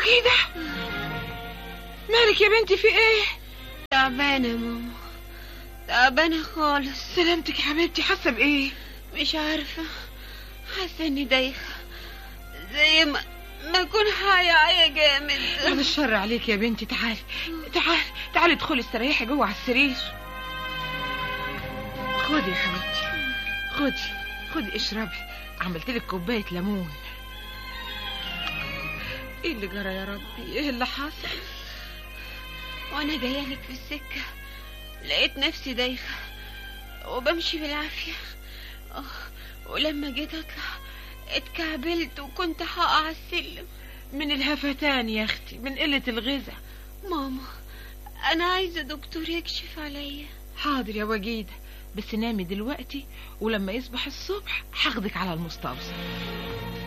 وجيدة مالك يا بنتي في ايه تعبانة يا ماما تعبانة خالص سلامتك يا حبيبتي حاسه بايه مش عارفة حاسة اني دايخة زي ما ما اكون حاية عيا جامد بعد الشر عليك يا بنتي تعالي تعالي تعالي ادخلي استريحي جوه على السرير خدي يا حبيبتي خدي خدي اشربي عملت لك كوبايه ليمون ايه اللي جرى يا ربي ايه اللي حصل وانا جاية لك في السكة لقيت نفسي دايخة وبمشي بالعافية آه، ولما جيت اطلع اتكعبلت وكنت هقع على السلم من الهفتان يا اختي من قله الغذاء ماما انا عايزة دكتور يكشف عليا حاضر يا وجيده بس نامي دلوقتي ولما يصبح الصبح هاخدك على المستوصف